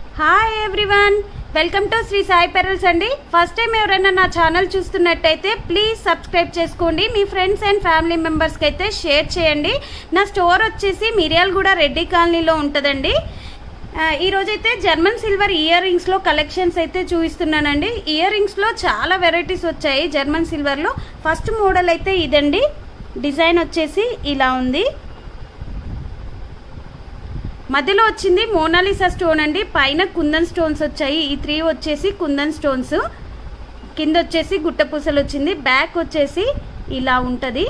hi everyone welcome to Shri Sai pearls అండి first time ఎవరైనా నా ఛానల్ చూస్తున్నట్టయితే ప్లీజ్ సబ్స్క్రైబ్ చేసుకోండి మీ ఫ్రెండ్స్ అండ్ ఫ్యామిలీ మెంబర్స్కి అయితే షేర్ చేయండి నా స్టోర్ వచ్చేసి మిరియాలగూడ రెడ్డి కాలనీలో ఉంటుందండి ఆ, ఈరోజైతే జర్మన్ సిల్వర్ ఇయర్ రింగ్స్లో కలెక్షన్స్ అయితే చూపిస్తున్నానండి ఇయర్ రింగ్స్లో చాలా వెరైటీస్ వచ్చాయి జర్మన్ సిల్వర్లో ఫస్ట్ మోడల్ అయితే ఇదండి డిజైన్ వచ్చేసి ఇలా ఉంది మధ్యలో వచ్చింది మోనాలిసా స్టోన్ అండి పైన కుందన్ స్టోన్స్ వచ్చాయి ఈ త్రీ వచ్చేసి కుందన్ స్టోన్స్ కింద వచ్చేసి గుట్టపూసలు వచ్చింది బ్యాక్ వచ్చేసి ఇలా ఉంటుంది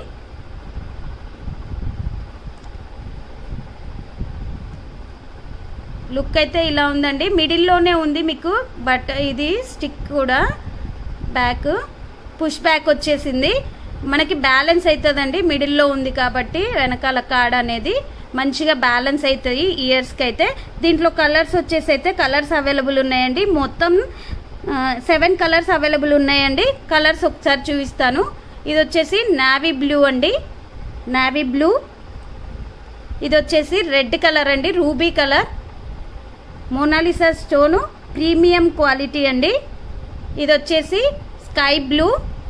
లుక్ అయితే ఇలా ఉందండి మిడిల్లోనే ఉంది మీకు బట్ ఇది స్టిక్ కూడా బ్యాక్ పుష్ బ్యాక్ వచ్చేసింది మనకి బ్యాలెన్స్ అవుతుందండి మిడిల్లో ఉంది కాబట్టి వెనకాల కాడ అనేది మంచిగా బ్యాలెన్స్ అవుతాయి ఇయర్స్కి అయితే దీంట్లో కలర్స్ వచ్చేసి అయితే కలర్స్ అవైలబుల్ ఉన్నాయండి మొత్తం సెవెన్ కలర్స్ అవైలబుల్ ఉన్నాయండి కలర్స్ ఒకసారి చూపిస్తాను ఇది వచ్చేసి నావీ బ్లూ అండి నావీ బ్లూ ఇది వచ్చేసి రెడ్ కలర్ అండి ruby colour Monalisa stone premium quality అండి ఇది వచ్చేసి స్కై బ్లూ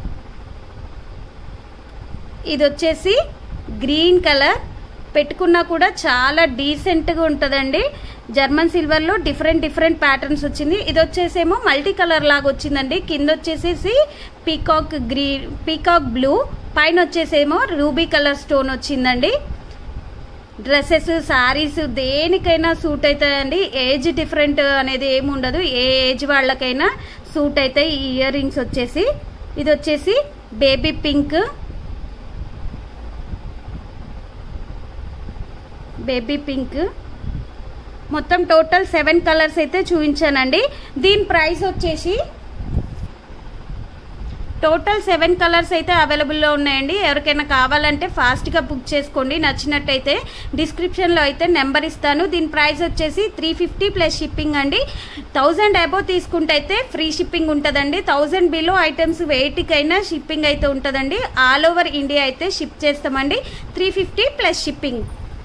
ఇది వచ్చేసి గ్రీన్ కలర్ పెట్టుకున్నా కూడా చాలా డీసెంట్గా ఉంటుందండి జర్మన్ సిల్వర్లో డిఫరెంట్ డిఫరెంట్ ప్యాటర్న్స్ వచ్చింది ఇది వచ్చేసేమో మల్టీ కలర్ లాగా వచ్చిందండి కింద వచ్చేసేసి పీకాక్ గ్రీన్ పీకాక్ బ్లూ పైన వచ్చేసేమో రూబీ కలర్ స్టోన్ వచ్చిందండి డ్రెస్సెస్ శారీస్ దేనికైనా సూట్ అవుతాయండి ఏజ్ డిఫరెంట్ అనేది ఏమి ఉండదు ఏ ఏజ్ వాళ్ళకైనా సూట్ అవుతాయి ఈ ఇయర్ రింగ్స్ వచ్చేసి ఇది వచ్చేసి బేబీ పింక్ బేబీ పింక్ మొత్తం టోటల్ సెవెన్ కలర్స్ అయితే చూపించానండి దీని ప్రైస్ వచ్చేసి టోటల్ సెవెన్ కలర్స్ అయితే అవైలబుల్లో ఉన్నాయండి ఎవరికైనా కావాలంటే ఫాస్ట్గా బుక్ చేసుకోండి నచ్చినట్టయితే డిస్క్రిప్షన్లో అయితే నెంబర్ ఇస్తాను దీని ప్రైస్ వచ్చేసి త్రీ ఫిఫ్టీ ప్లస్ షిప్పింగ్ అండి థౌజండ్ అబో తీసుకుంటే అయితే ఫ్రీ షిప్పింగ్ ఉంటుందండి థౌజండ్ బిలో ఐటమ్స్ వెయిట్కైనా షిప్పింగ్ అయితే ఉంటుందండి ఆల్ ఓవర్ ఇండియా అయితే షిప్ చేస్తామండి త్రీ ఫిఫ్టీ ప్లస్ షిప్పింగ్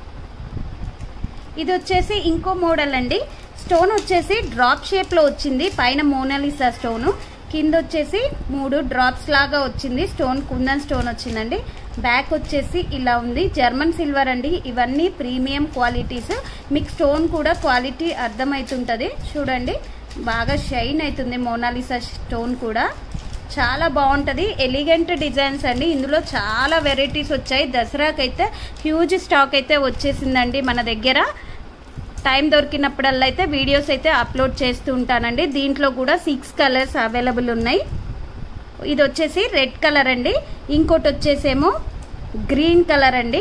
ఇది వచ్చేసి ఇంకో మోడల్ అండి స్టోన్ వచ్చేసి డ్రాప్ షేప్లో వచ్చింది పైన మోనాలిసా స్టోను కింద వచ్చేసి మూడు డ్రాప్స్ లాగా వచ్చింది స్టోన్ కుందన్ స్టోన్ వచ్చిందండి బ్యాక్ వచ్చేసి ఇలా ఉంది జర్మన్ సిల్వర్ అండి ఇవన్నీ ప్రీమియం క్వాలిటీస్ మీకు స్టోన్ కూడా క్వాలిటీ అర్థమవుతుంటుంది చూడండి బాగా షైన్ అవుతుంది మోనాలిసా స్టోన్ కూడా చాలా బాగుంటుంది ఎలిగెంట్ డిజైన్స్ అండి ఇందులో చాలా వెరైటీస్ వచ్చాయి దసరాకైతే హ్యూజ్ స్టాక్ అయితే వచ్చేసిందండి మన దగ్గర టైం దొరికినప్పుడల్లా అయితే వీడియోస్ అయితే అప్లోడ్ చేస్తూ ఉంటానండి దీంట్లో కూడా సిక్స్ కలర్స్ అవైలబుల్ ఉన్నాయి ఇది వచ్చేసి రెడ్ కలర్ అండి ఇంకోటి వచ్చేసేమో గ్రీన్ కలర్ అండి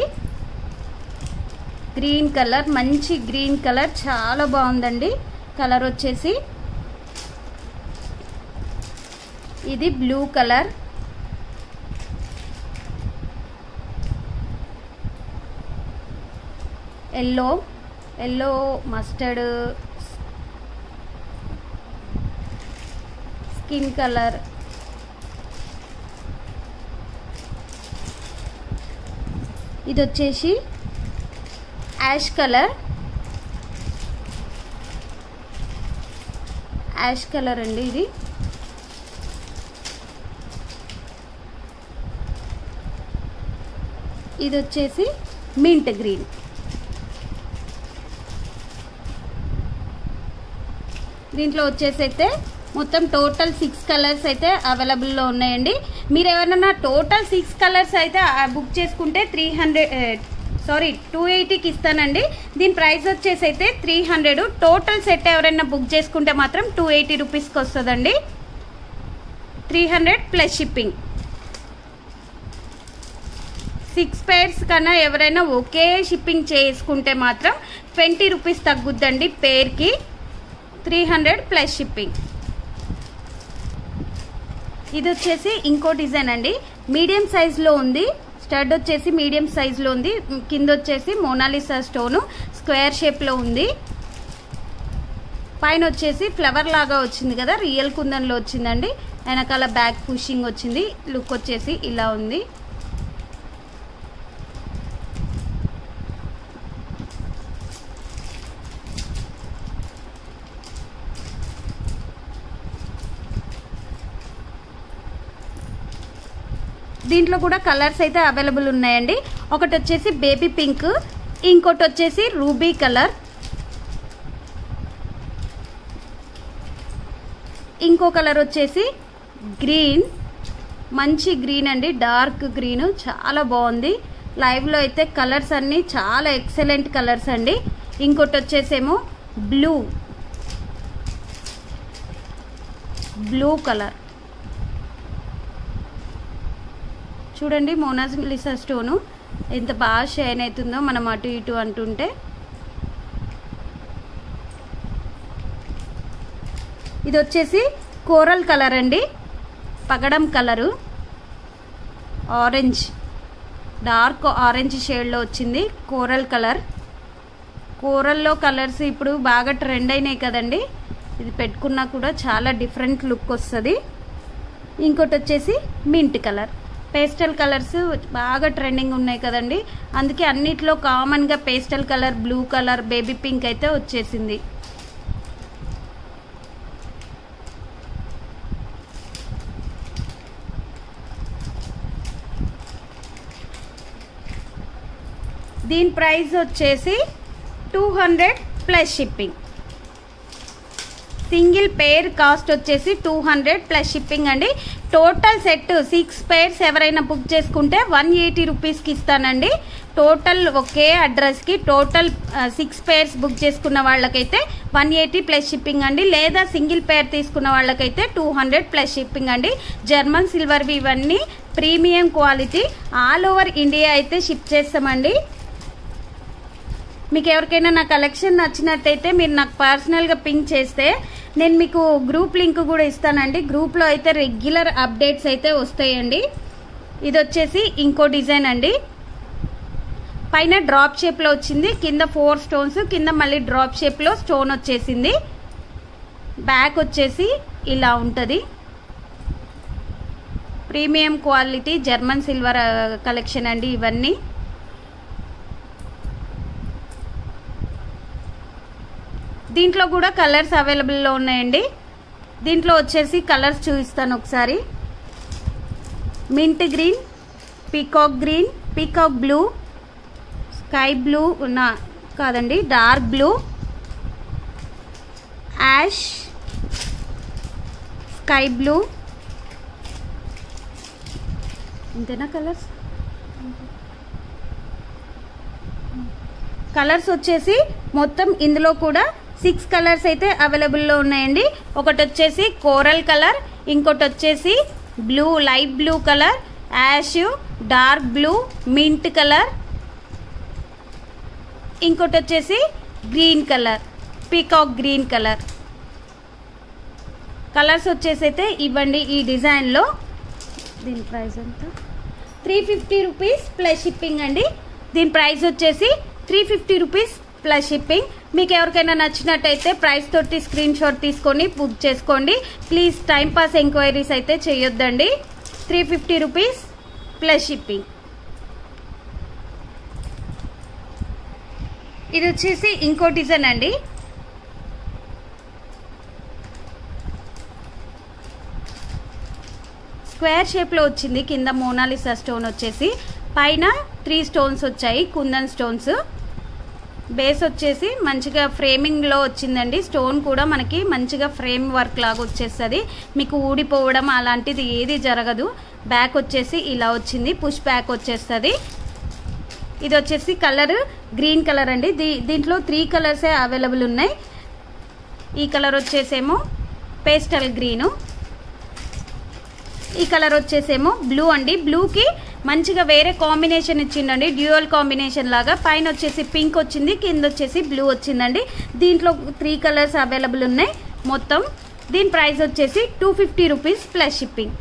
గ్రీన్ కలర్ మంచి గ్రీన్ కలర్ చాలా బాగుందండి కలర్ వచ్చేసి ఇది blue colour yellow yellow mustard skin colour ఇది వచ్చేసి యాష్ కలర్ యాష్ కలర్ అండి ఇది ఇది వచ్చేసి మింట్ గ్రీన్ దీంట్లో వచ్చేసి అయితే మొత్తం టోటల్ సిక్స్ కలర్స్ అయితే అవైలబుల్లో ఉన్నాయండి మీరు ఎవరైనా టోటల్ సిక్స్ కలర్స్ అయితే బుక్ చేసుకుంటే త్రీ హండ్రెడ్ సారీ టూ ఎయిటీకి ఇస్తానండి దీని ప్రైస్ వచ్చేసి అయితే త్రీ హండ్రెడ్ టోటల్ సెట్ ఎవరైనా బుక్ చేసుకుంటే మాత్రం టూ ఎయిటీ రూపీస్కి వస్తుందండి three hundred plus shipping six pairs కన్నా ఎవరైనా ఒకే షిప్పింగ్ చేసుకుంటే మాత్రం ట్వంటీ రూపీస్ తగ్గుద్దండి పేర్కి త్రీ హండ్రెడ్ ప్లస్ షిప్పింగ్ ఇది వచ్చేసి ఇంకో డిజైన్ అండి మీడియం సైజులో ఉంది స్టడ్ వచ్చేసి మీడియం సైజులో ఉంది కింద వచ్చేసి మోనాలిసా స్టోను స్క్వేర్ షేప్లో ఉంది పైన వచ్చేసి ఫ్లవర్ లాగా వచ్చింది కదా రియల్ కుందన్లో వచ్చిందండి వెనకాల బ్యాక్ పుషింగ్ వచ్చింది లుక్ వచ్చేసి ఇలా ఉంది దీంట్లో కూడా కలర్స్ అయితే అవైలబుల్ ఉన్నాయండి ఒకటి వచ్చేసి బేబీ పింక్ ఇంకోటి వచ్చేసి రూబీ కలర్ ఇంకో కలర్ వచ్చేసి గ్రీన్ మంచి గ్రీన్ అండి డార్క్ గ్రీన్ చాలా బాగుంది లైవ్లో అయితే కలర్స్ అన్నీ చాలా ఎక్సలెంట్ కలర్స్ అండి ఇంకోటి వచ్చేసేమో బ్లూ బ్లూ కలర్ చూడండి మోనాలిసా స్టోను ఎంత బాగా షైన్ అవుతుందో మనం అటు ఇటు అంటుంటే ఇది వచ్చేసి కోరల్ కలర్ అండి పగడం కలరు ఆరెంజ్ డార్క్ ఆరెంజ్ షేడ్లో వచ్చింది కోరల్ కలర్ కోరల్లో కలర్స్ ఇప్పుడు బాగా ట్రెండ్ అయినాయి కదండి ఇది పెట్టుకున్నా కూడా చాలా డిఫరెంట్ లుక్ వస్తుంది ఇంకోటి వచ్చేసి మింట్ కలర్ పేస్టల్ కలర్స్ బాగా ట్రెండింగ్ ఉన్నాయి కదండి అందుకే అన్నిట్లో కామన్గా pastel colour blue colour baby pink అయితే వచ్చేసింది దీని ప్రైస్ వచ్చేసి two hundred plus shipping single pair cost వచ్చేసి టూ హండ్రెడ్ ప్లస్ షిప్పింగ్ అండి టోటల్ సెట్ సిక్స్ పేర్స్ ఎవరైనా బుక్ చేసుకుంటే వన్ ఎయిటీ రూపీస్కి ఇస్తానండి టోటల్ ఒకే అడ్రస్కి టోటల్ సిక్స్ పేర్స్ బుక్ చేసుకున్న వాళ్ళకైతే వన్ ఎయిటీ ప్లస్ షిప్పింగ్ అండి లేదా సింగిల్ పేర్ తీసుకున్న వాళ్ళకైతే టూ హండ్రెడ్ ప్లస్ షిప్పింగ్ అండి జర్మన్ సిల్వర్వి ఇవన్నీ premium quality all over India అయితే షిప్ చేస్తామండి మీకు ఎవరికైనా నా కలెక్షన్ నచ్చినట్టయితే మీరు నాకు పర్సనల్గా పింక్ చేస్తే నేను మీకు గ్రూప్ లింక్ కూడా ఇస్తానండి గ్రూప్లో అయితే రెగ్యులర్ అప్డేట్స్ అయితే వస్తాయండి ఇది వచ్చేసి ఇంకో డిజైన్ అండి పైన డ్రాప్ షేప్లో వచ్చింది కింద ఫోర్ స్టోన్స్ కింద మళ్ళీ డ్రాప్ షేప్లో స్టోన్ వచ్చేసింది బ్యాక్ వచ్చేసి ఇలా ఉంటుంది premium quality German silver collection అండి ఇవన్నీ దీంట్లో కూడా కలర్స్ అవైలబుల్లో ఉన్నాయండి దీంట్లో వచ్చేసి కలర్స్ చూపిస్తాను ఒకసారి mint green peacock green peacock blue sky blue ఉన్న కాదండి dark blue ash sky blue ఇంతేనా కలర్స్ కలర్స్ వచ్చేసి మొత్తం ఇందులో కూడా సిక్స్ కలర్స్ అయితే అవైలబుల్లో ఉన్నాయండి ఒకటి వచ్చేసి కోరల్ కలర్ ఇంకోటి వచ్చేసి blue light blue colour ash dark blue mint colour ఇంకోటి వచ్చేసి green colour peacock green colour colours వచ్చేసి అయితే ఇవ్వండి ఈ డిజైన్లో దీని ప్రైస్ ఎంత three fifty rupees plus shipping అండి దీని ప్రైస్ వచ్చేసి three fifty rupees plus shipping మీకు ఎవరికైనా నచ్చినట్టయితే ప్రైస్ తోటి స్క్రీన్ షాట్ తీసుకొని బుక్ చేసుకోండి ప్లీజ్ టైం పాస్ ఎంక్వైరీస్ అయితే చేయొద్దండి three fifty rupees plus shipping ఇది వచ్చేసి ఇంకో డిజైన్ అండి స్క్వేర్ షేప్లో వచ్చింది కింద మోనాలిసా స్టోన్ వచ్చేసి పైన త్రీ స్టోన్స్ వచ్చాయి కుందన్ స్టోన్స్ బేస్ వచ్చేసి మంచిగా ఫ్రేమింగ్లో వచ్చిందండి స్టోన్ కూడా మనకి మంచిగా ఫ్రేమ్ వర్క్ లాగా వచ్చేస్తుంది మీకు ఊడిపోవడం అలాంటిది ఏది జరగదు బ్యాక్ వచ్చేసి ఇలా వచ్చింది పుష్ బ్యాక్ వచ్చేస్తుంది ఇది వచ్చేసి కలర్ గ్రీన్ కలర్ అండి దీ దీంట్లో త్రీ కలర్సే అవైలబుల్ ఉన్నాయి ఈ కలర్ వచ్చేసేమో పేస్టల్ గ్రీను ఈ కలర్ వచ్చేసేమో బ్లూ అండి బ్లూకి మంచిగా వేరే కాంబినేషన్ ఇచ్చిండండి డ్యూయల్ కాంబినేషన్ లాగా పైన వచ్చేసి పింక్ వచ్చింది కింద వచ్చేసి బ్లూ వచ్చిందండి దీంట్లో త్రీ కలర్స్ అవైలబుల్ ఉన్నాయి మొత్తం దీని ప్రైస్ వచ్చేసి two fifty rupees plus shipping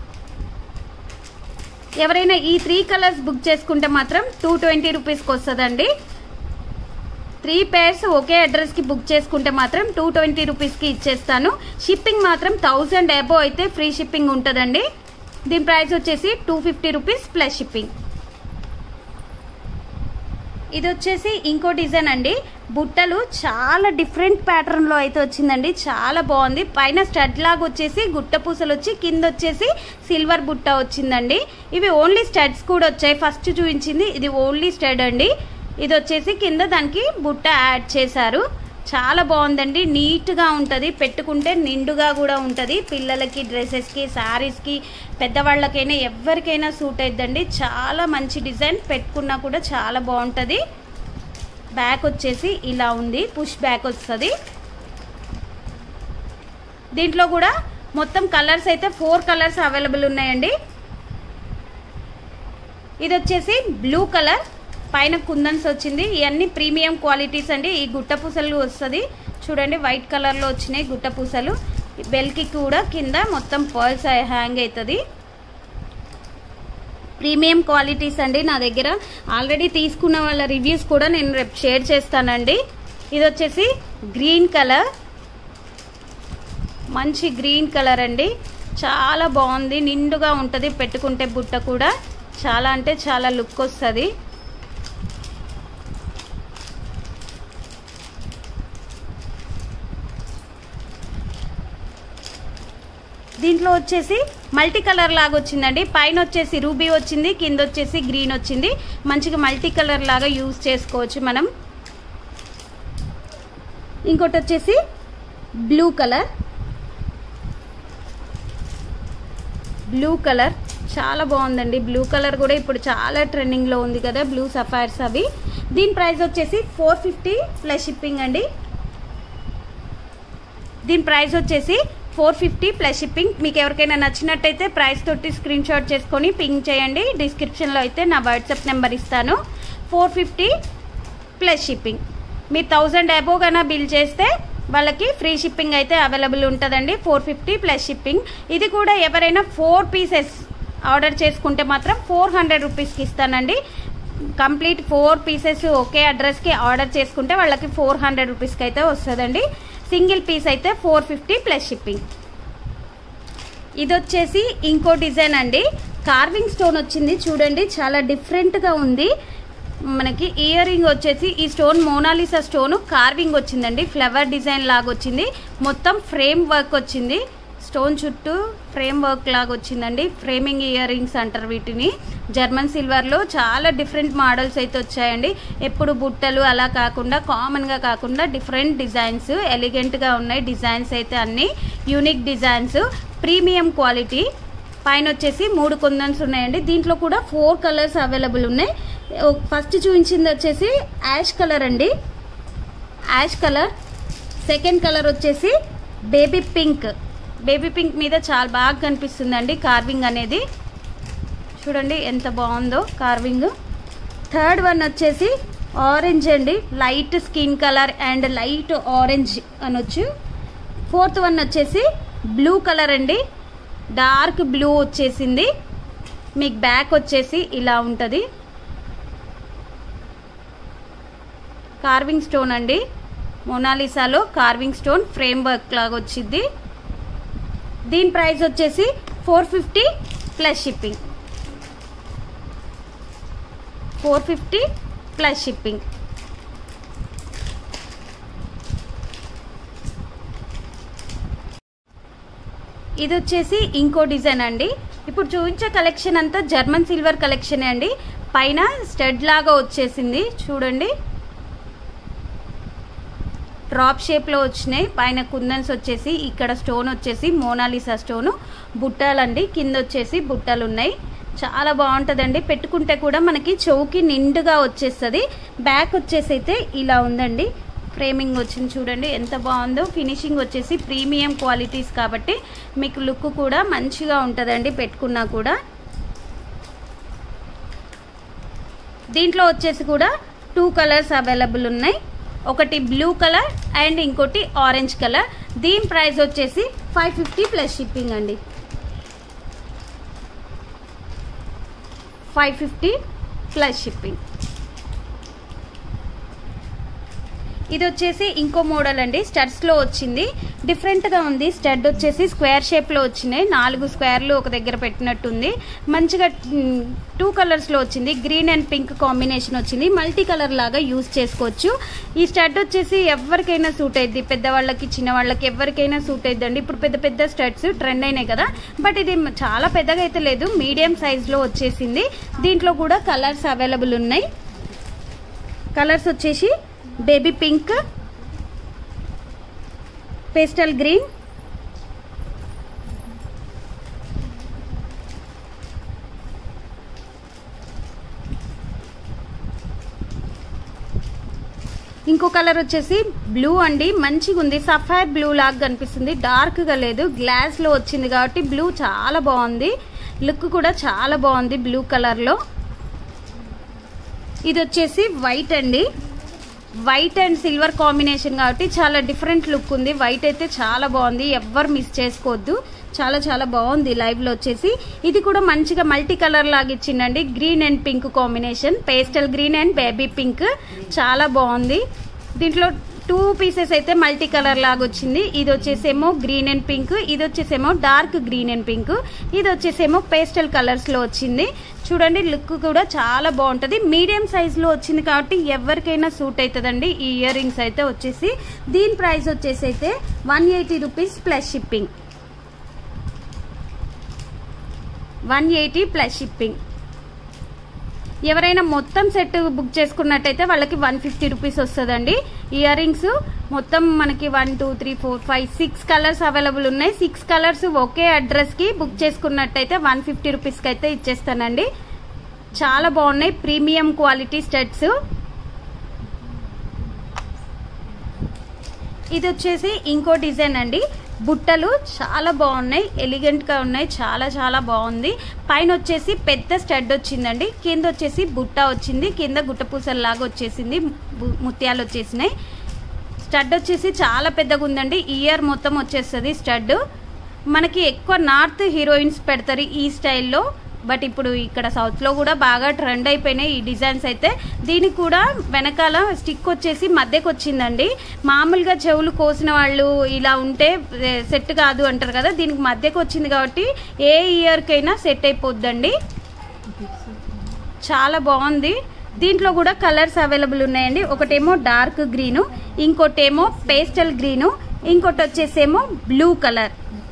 ఎవరైనా ఈ త్రీ కలర్స్ బుక్ చేసుకుంటే మాత్రం టూ ట్వంటీ రూపీస్కి వస్తుందండి త్రీ పేర్స్ ఒకే అడ్రస్కి బుక్ చేసుకుంటే మాత్రం టూ ట్వంటీ రూపీస్కి ఇచ్చేస్తాను షిప్పింగ్ మాత్రం థౌజండ్ అబో అయితే ఫ్రీ షిప్పింగ్ ఉంటుందండి దీని ప్రైస్ వచ్చేసి two fifty rupees plus shipping ఇది వచ్చేసి ఇంకో డిజైన్ అండి బుట్టలు చాలా డిఫరెంట్ ప్యాటర్న్లో అయితే వచ్చిందండి చాలా బాగుంది పైన స్టడ్ లాగా వచ్చేసి గుట్ట పూసలు వచ్చి కింద వచ్చేసి సిల్వర్ బుట్ట వచ్చిందండి ఇవి ఓన్లీ స్టడ్స్ కూడా వచ్చాయి ఫస్ట్ చూపించింది ఇది ఓన్లీ స్టడ్ అండి ఇది వచ్చేసి కింద దానికి బుట్ట యాడ్ చేశారు చాలా బాగుందండి నీట్గా ఉంటుంది పెట్టుకుంటే నిండుగా కూడా ఉంటుంది పిల్లలకి డ్రెస్సెస్కి శారీస్కి పెద్దవాళ్ళకైనా ఎవరికైనా సూట్ అయిద్దండి చాలా మంచి డిజైన్ పెట్టుకున్నా కూడా చాలా బాగుంటుంది బ్యాక్ వచ్చేసి ఇలా ఉంది పుష్ బ్యాక్ వస్తుంది దీంట్లో కూడా మొత్తం కలర్స్ అయితే ఫోర్ కలర్స్ అవైలబుల్ ఉన్నాయండి ఇది వచ్చేసి బ్లూ కలర్ పైన కుందన్స్ వచ్చింది ఇవన్నీ ప్రీమియం క్వాలిటీస్ అండి ఈ గుట్ట పూసలు వస్తుంది చూడండి వైట్ కలర్లో వచ్చినాయి గుట్ట పూసలు బెల్కి కూడా కింద మొత్తం పర్ల్స్ హ్యాంగ్ అవుతుంది ప్రీమియం క్వాలిటీస్ అండి నా దగ్గర ఆల్రెడీ తీసుకున్న వాళ్ళ రివ్యూస్ కూడా నేను రేపు షేర్ చేస్తానండి ఇది వచ్చేసి గ్రీన్ కలర్ మంచి గ్రీన్ కలర్ అండి చాలా బాగుంది నిండుగా ఉంటుంది పెట్టుకుంటే బుట్ట కూడా చాలా అంటే చాలా లుక్ వస్తుంది దీంట్లో వచ్చేసి మల్టీ కలర్ లాగా వచ్చిందండి పైన వచ్చేసి రూబీ వచ్చింది కింద వచ్చేసి గ్రీన్ వచ్చింది మంచిగా మల్టీ కలర్ లాగా యూజ్ చేసుకోవచ్చు మనం ఇంకోటి వచ్చేసి బ్లూ కలర్ బ్లూ కలర్ చాలా బాగుందండి బ్లూ కలర్ కూడా ఇప్పుడు చాలా ట్రెండింగ్లో ఉంది కదా బ్లూ సఫైర్స్ అవి దీని ప్రైస్ వచ్చేసి ఫోర్ ఫిఫ్టీ ప్లస్ షిప్పింగ్ అండి దీని ప్రైస్ వచ్చేసి ఫోర్ ఫిఫ్టీ ప్లస్ షిప్పింగ్ మీకు ఎవరికైనా నచ్చినట్టయితే ప్రైస్ తోటి స్క్రీన్ షాట్ చేసుకొని పింక్ చేయండి డిస్క్రిప్షన్లో అయితే నా వాట్సాప్ నెంబర్ ఇస్తాను ఫోర్ ఫిఫ్టీ ప్లస్ షిప్పింగ్ మీరు థౌజండ్ అబోవ్ కన్నా బిల్ చేస్తే వాళ్ళకి ఫ్రీ షిప్పింగ్ అయితే అవైలబుల్ ఉంటుందండి ఫోర్ ఫిఫ్టీ ప్లస్ షిప్పింగ్ ఇది కూడా ఎవరైనా ఫోర్ పీసెస్ ఆర్డర్ చేసుకుంటే మాత్రం ఫోర్ హండ్రెడ్ రూపీస్కి ఇస్తానండి కంప్లీట్ ఫోర్ పీసెస్ ఒకే అడ్రస్కి ఆర్డర్ చేసుకుంటే వాళ్ళకి ఫోర్ హండ్రెడ్ రూపీస్కి అయితే వస్తుందండి సింగిల్ పీస్ అయితే ఫోర్ ఫిఫ్టీ ప్లస్ షిప్పింగ్ ఇది వచ్చేసి ఇంకో డిజైన్ అండి కార్వింగ్ స్టోన్ వచ్చింది చూడండి చాలా డిఫరెంట్గా ఉంది మనకి ఇయర్ రింగ్ వచ్చేసి ఈ స్టోన్ మోనాలిసా స్టోన్ కార్వింగ్ వచ్చిందండి ఫ్లవర్ డిజైన్ లాగా వచ్చింది మొత్తం ఫ్రేమ్ వర్క్ వచ్చింది స్టోన్ చుట్టూ ఫ్రేమ్ వర్క్ లాగా వచ్చిందండి ఫ్రేమింగ్ ఇయర్ రింగ్స్ అంటారు వీటిని జర్మన్ సిల్వర్లో చాలా డిఫరెంట్ మోడల్స్ అయితే వచ్చాయండి ఎప్పుడు బుట్టలు అలా కాకుండా కామన్గా కాకుండా డిఫరెంట్ డిజైన్స్ ఎలిగెంట్గా ఉన్నాయి డిజైన్స్ అయితే అన్నీ యూనిక్ డిజైన్స్ ప్రీమియం క్వాలిటీ పైన వచ్చేసి మూడు కుందన్స్ ఉన్నాయండి దీంట్లో కూడా ఫోర్ కలర్స్ అవైలబుల్ ఉన్నాయి ఫస్ట్ చూపించింది వచ్చేసి యాష్ కలర్ అండి యాష్ కలర్ సెకండ్ కలర్ వచ్చేసి బేబీ పింక్ బేబీ పింక్ మీద చాలా బాగా కనిపిస్తుందండి కార్వింగ్ అనేది చూడండి ఎంత బాగుందో కార్వింగ్ థర్డ్ వన్ వచ్చేసి ఆరెంజ్ అండి light skin colour and light orange అనొచ్చు ఫోర్త్ వన్ వచ్చేసి బ్లూ కలర్ అండి డార్క్ బ్లూ వచ్చేసింది మీకు బ్యాక్ వచ్చేసి ఇలా ఉంటుంది కార్వింగ్ స్టోన్ అండి మొనాలిసాలో కార్వింగ్ స్టోన్ ఫ్రేమ్ వర్క్ లాగా వచ్చింది దీని ప్రైస్ వచ్చేసి four fifty plus shipping four fifty plus shipping ఇది వచ్చేసి ఇంకో డిజైన్ అండి ఇప్పుడు చూపించే కలెక్షన్ అంతా జర్మన్ సిల్వర్ కలెక్షన్ అండి పైన స్టడ్ లాగా వచ్చేసింది చూడండి డ్రాప్ షేప్లో వచ్చినాయి పైన కుందన్స్ వచ్చేసి ఇక్కడ స్టోన్ వచ్చేసి మోనాలిసా స్టోను బుట్టాలండి కింద వచ్చేసి బుట్టలు ఉన్నాయి చాలా బాగుంటుందండి పెట్టుకుంటే కూడా మనకి చౌకి నిండుగా వచ్చేస్తుంది బ్యాక్ వచ్చేసి అయితే ఇలా ఉందండి ఫ్రేమింగ్ వచ్చింది చూడండి ఎంత బాగుందో ఫినిషింగ్ వచ్చేసి ప్రీమియం క్వాలిటీస్ కాబట్టి మీకు లుక్ కూడా మంచిగా ఉంటుందండి పెట్టుకున్నా కూడా దీంట్లో వచ్చేసి కూడా టూ కలర్స్ అవైలబుల్ ఉన్నాయి ఒకటి బ్లూ కలర్ అండ్ ఇంకోటి ఆరెంజ్ కలర్ దీని ప్రైస్ వచ్చేసి ఫైవ్ ఫిఫ్టీ ప్లస్ షిప్పింగ్ అండి ఫైవ్ ఫిఫ్టీ ప్లస్ షిప్పింగ్ ఇది వచ్చేసి ఇంకో మోడల్ అండి స్టడ్స్ లో వచ్చింది డిఫరెంట్ గా ఉంది స్టడ్ వచ్చేసి స్క్వేర్ షేప్ లో వచ్చినాయి నాలుగు స్క్వేర్లు ఒక దగ్గర పెట్టినట్టుంది మంచిగా టూ కలర్స్ లో వచ్చింది గ్రీన్ అండ్ పింక్ కాంబినేషన్ వచ్చింది మల్టీ కలర్ లాగా యూజ్ చేసుకోవచ్చు ఈ స్టడ్ వచ్చేసి ఎవరికైనా సూట్ అయింది పెద్దవాళ్ళకి చిన్న వాళ్ళకి ఎవరికైనా సూట్ అయిద్దండి ఇప్పుడు పెద్ద పెద్ద స్టడ్స్ ట్రెండ్ అయినాయి కదా బట్ ఇది చాలా పెద్దగా అయితే లేదు మీడియం సైజ్ లో వచ్చేసింది దీంట్లో కూడా కలర్స్ అవైలబుల్ ఉన్నాయి కలర్స్ వచ్చేసి బేబీ పింక్ పేస్టల్ గ్రీన్ ఇంకో కలర్ వచ్చేసి బ్లూ అండి మంచిగా ఉంది సఫైర్ బ్లూ లాగా కనిపిస్తుంది డార్క్ గా లేదు గ్లాస్ లో వచ్చింది కాబట్టి బ్లూ చాలా బాగుంది లుక్ కూడా చాలా బాగుంది బ్లూ కలర్ లో ఇది వచ్చేసి వైట్ అండి వైట్ అండ్ సిల్వర్ కాంబినేషన్ కాబట్టి చాలా డిఫరెంట్ లుక్ ఉంది వైట్ అయితే చాలా బాగుంది ఎవ్వరు మిస్ చేసుకోవద్దు చాలా చాలా బాగుంది లైవ్ లో వచ్చేసి ఇది కూడా మంచిగా మల్టీ కలర్ లాగా ఇచ్చిండండి green and pink combination pastel green and baby pink చాలా బాగుంది దీంట్లో టూ పీసెస్ అయితే మల్టీ కలర్ లాగా వచ్చింది ఇది వచ్చేసేమో గ్రీన్ అండ్ పింక్ ఇది వచ్చేసేమో డార్క్ గ్రీన్ అండ్ పింక్ ఇది వచ్చేసేమో పేస్టల్ కలర్స్ లో వచ్చింది చూడండి లుక్ కూడా చాలా బాగుంటది మీడియం సైజ్ లో వచ్చింది కాబట్టి ఎవరికైనా సూట్ అవుతుందండి ఈ ఇయర్ రింగ్స్ అయితే వచ్చేసి దీని ప్రైస్ వచ్చేసి అయితే one eighty rupees plus shipping one eighty plus shipping ఎవరైనా మొత్తం సెట్ బుక్ చేసుకున్నట్టయితే వాళ్ళకి వన్ ఫిఫ్టీ రూపీస్ వస్తుందండి ఇయర్ రింగ్స్ మొత్తం మనకి one two three four five six colours available ఉన్నాయి సిక్స్ కలర్స్ ఒకే అడ్రస్ కి బుక్ చేసుకున్నట్టయితే వన్ ఫిఫ్టీ రూపీస్కి అయితే ఇచ్చేస్తానండి చాలా బాగున్నాయి ప్రీమియం క్వాలిటీ స్టెట్స్ ఇది వచ్చేసి ఇంకో డిజైన్ అండి బుట్టలు చాలా బాగున్నాయి ఎలిగెంట్ గా ఉన్నాయి చాలా చాలా బాగుంది పైన వచ్చేసి పెద్ద స్టడ్ వచ్చిందండి కింద వచ్చేసి బుట్ట వచ్చింది కింద గుట్టపూసల లాగా వచ్చేసింది ము- ముత్యాలు వచ్చేసినాయి స్టడ్ వచ్చేసి చాలా పెద్దగా ఉందండి ఇయర్ మొత్తం వచ్చేస్తుంది స్టడ్ మనకి ఎక్కువ నార్త్ హీరోయిన్స్ పెడతారు ఈ స్టైల్లో బట్ ఇప్పుడు ఇక్కడ సౌత్ లో కూడా బాగా ట్రెండ్ అయిపోయినాయి ఈ డిజైన్స్ అయితే దీనికి కూడా వెనకాల స్టిక్ వచ్చేసి మధ్యకి వచ్చిందండి మామూలుగా చెవులు కోసిన వాళ్ళు ఇలా ఉంటే ఏ, సెట్ కాదు అంటారు కదా దీనికి మధ్యకి వచ్చింది కాబట్టి ఏ ఇయర్కైనా సెట్ అయిపోద్దండి చాలా బాగుంది దీంట్లో కూడా కలర్స్ అవైలబుల్ ఉన్నాయండి ఒకటేమో డార్క్ గ్రీను ఇంకోటేమో పేస్టల్ గ్రీను ఇంకోటి వచ్చేసేమో blue colour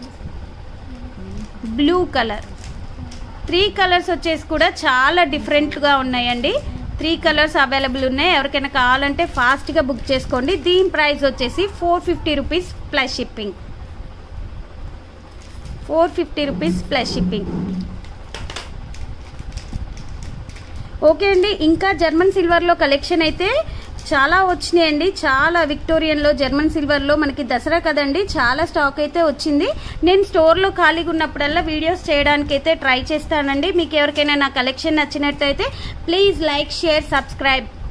blue colour three colours వచ్చేసి కూడా చాలా డిఫరెంట్గా ఉన్నాయండి త్రీ కలర్స్ అవైలబుల్ ఉన్నాయి ఎవరికైనా కావాలంటే ఫాస్ట్గా బుక్ చేసుకోండి దీని ప్రైస్ వచ్చేసి four fifty rupees plus shipping four fifty rupees plus shipping okay అండి ఇంకా జర్మన్ సిల్వర్లో కలెక్షన్ అయితే చాలా వచ్చినాయండి చాలా విక్టోరియన్లో జర్మన్ సిల్వర్లో మనకి దసరా కదండి చాలా స్టాక్ అయితే వచ్చింది నేను స్టోర్లో ఖాళీగా ఉన్నప్పుడల్లా వీడియోస్ చేయడానికి అయితే ట్రై చేస్తానండి మీకు ఎవరికైనా నా కలెక్షన్ నచ్చినట్టయితే ప్లీజ్ లైక్ షేర్ సబ్స్క్రైబ్